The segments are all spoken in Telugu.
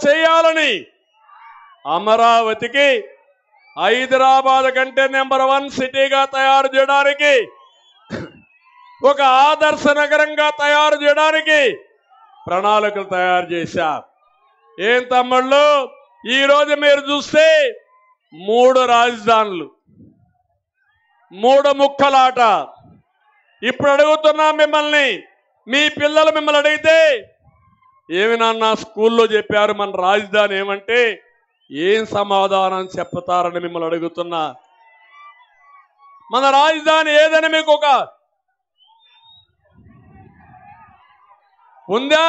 చేయాలని అమరావతికి హైదరాబాద్ కంటే నెంబర్ వన్ సిటీగా తయారు చేయడానికి ఒక ఆదర్శ నగరంగా తయారు చేయడానికి ప్రణాళికలు తయారు చేశారు ఏం తమ్ముళ్ళు ఈ రోజు మీరు చూస్తే మూడు రాజధానులు మూడు ముక్కలాట ఇప్పుడు అడుగుతున్నా మిమ్మల్ని మీ పిల్లలు మిమ్మల్ని అడిగితే ఏమి నాన్న స్కూల్లో చెప్పారు మన రాజధాని ఏమంటే ఏం సమాధానం చెప్తారని మిమ్మల్ని అడుగుతున్నా మన రాజధాని ఏదని మీకు ఒక ఉందా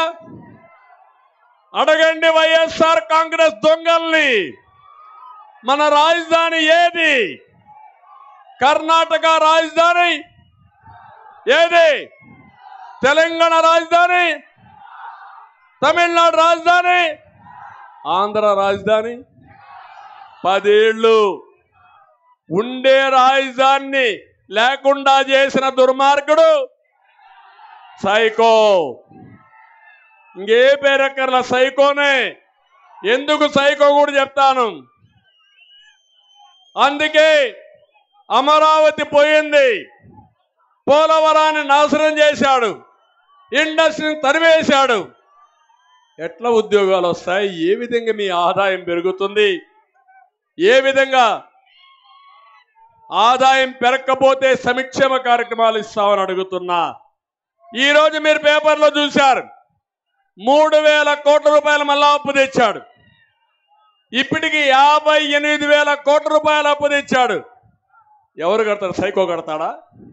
అడగండి వైఎస్ఆర్ కాంగ్రెస్ దొంగల్ని మన రాజధాని ఏది కర్ణాటక రాజధాని ఏది తెలంగాణ రాజధాని తమిళనాడు రాజధాని ఆంధ్ర రాజధాని పదేళ్ళు ఉండే రాజధానిని లేకుండా చేసిన దుర్మార్గుడు సైకో ఇంకే పేరక్కర్ల సైకోనే ఎందుకు సైకో కూడా చెప్తాను అందుకే అమరావతి పోయింది పోలవరాన్ని నాశనం చేశాడు ఇండస్ట్రీని తరివేశాడు ఎట్లా ఉద్యోగాలు వస్తాయి ఏ విధంగా మీ ఆదాయం పెరుగుతుంది ఏ విధంగా ఆదాయం పెరగకపోతే సంక్షేమ కార్యక్రమాలు ఇస్తామని అడుగుతున్నా ఈ రోజు మీరు పేపర్లో చూశారు మూడు వేల కోట్ల రూపాయలు మళ్ళా అప్పు తెచ్చాడు ఇప్పటికి యాభై ఎనిమిది వేల కోట్ల రూపాయలు అప్పు తెచ్చాడు ఎవరు కడతారు సైకో కడతాడా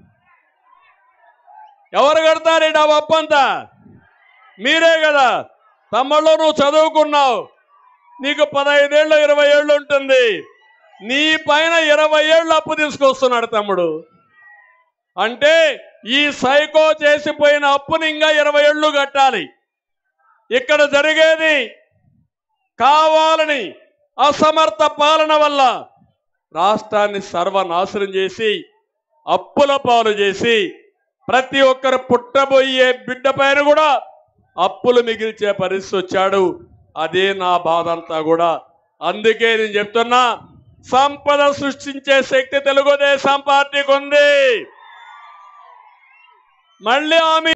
ఎవరు కడతారు ఈ డబ్బు అప్పు అంతా మీరే కదా తమ్ముళ్ళు నువ్వు చదువుకున్నావు నీకు పదహైదేళ్ళు ఇరవై ఏళ్ళు ఉంటుంది నీ పైన ఇరవై ఏళ్ళు అప్పు తీసుకొస్తున్నాడు తమ్ముడు అంటే ఈ సైకో చేసిపోయిన అప్పుని ఇంకా ఇరవై ఏళ్ళు కట్టాలి ఇక్కడ జరిగేది కావాలని అసమర్థ పాలన వల్ల రాష్ట్రాన్ని సర్వనాశనం చేసి అప్పుల పాలు చేసి ప్రతి ఒక్కరు పుట్టబోయే బిడ్డ పైన కూడా అప్పులు మిగిల్చే పరిస్థితి వచ్చాడు అదే నా బాధ అంతా కూడా అందుకే నేను చెప్తున్నా సంపద సృష్టించే శక్తి తెలుగుదేశం పార్టీకి ఉంది మళ్ళీ ఆమె